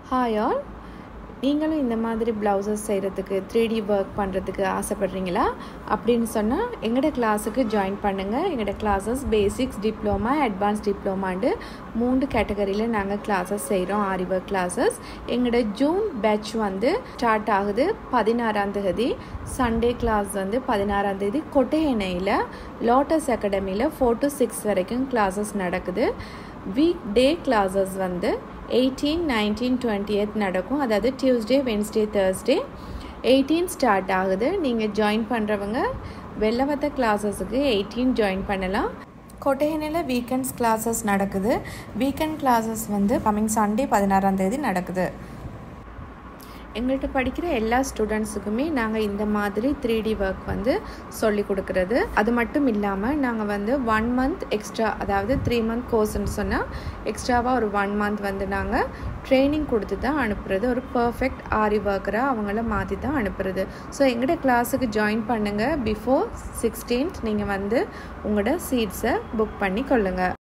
hi all நீங்களும் இந்த மாதிரி ப்ளவுசஸ் செய்கிறதுக்கு த்ரீ டி ஒர்க் பண்ணுறதுக்கு ஆசைப்பட்றீங்களா அப்படின்னு சொன்னால் எங்களோட கிளாஸுக்கு ஜாயின் பண்ணுங்கள் எங்களோட கிளாஸஸ் பேசிக்ஸ் டிப்ளமா அட்வான்ஸ் டிப்ளமாண்டு மூன்று கேட்டகரியில் நாங்கள் கிளாஸஸ் செய்கிறோம் ஆரி ஒர்க் கிளாஸஸ் எங்களோட ஜூன் பேட்ச் வந்து ஸ்டார்ட் ஆகுது பதினாறாம் தேதி சண்டே கிளாஸ் வந்து பதினாறாம் தேதி கொட்டையணையில் லோட்டஸ் அகாடமியில் ஃபோர் டு சிக்ஸ் வரைக்கும் கிளாஸஸ் நடக்குது வீக் டே கிளாஸஸ் வந்து எயிட்டீன் நைன்டீன் டுவெண்ட்டி எய்த் நடக்கும் அதாவது Tuesday Wednesday Thursday eighteen start ஆகுது நீங்கள் ஜாயின் பண்ணுறவங்க வெள்ளவத்த கிளாஸஸுக்கு எயிட்டீன் ஜாயின் பண்ணலாம் கொட்டையனையில் வீக்கெண்ட்ஸ் கிளாஸஸ் நடக்குது வீக்கெண்ட் கிளாஸஸ் வந்து கம்மிங் சண்டே பதினாறாம் தேதி நடக்குது எங்கள்கிட்ட படிக்கிற எல்லா ஸ்டூடெண்ட்ஸுக்குமே நாங்கள் இந்த மாதிரி த்ரீ டி ஒர்க் வந்து சொல்லி கொடுக்குறது அது மட்டும் இல்லாமல் நாங்கள் வந்து ஒன் மந்த் எக்ஸ்ட்ரா அதாவது த்ரீ மந்த் கோர்ஸ்ன்னு சொன்னால் எக்ஸ்ட்ராவாக ஒரு ஒன் மந்த் வந்து நாங்கள் ட்ரைனிங் கொடுத்து தான் அனுப்புறது ஒரு பர்ஃபெக்ட் ஆரி ஒர்க்கராக அவங்கள மாற்றி தான் அனுப்புறது ஸோ எங்களோட கிளாஸுக்கு ஜாயின் பண்ணுங்கள் பிஃபோர் சிக்ஸ்டீன்த் நீங்கள் வந்து உங்களோட சீட்ஸை புக் பண்ணி கொள்ளுங்கள்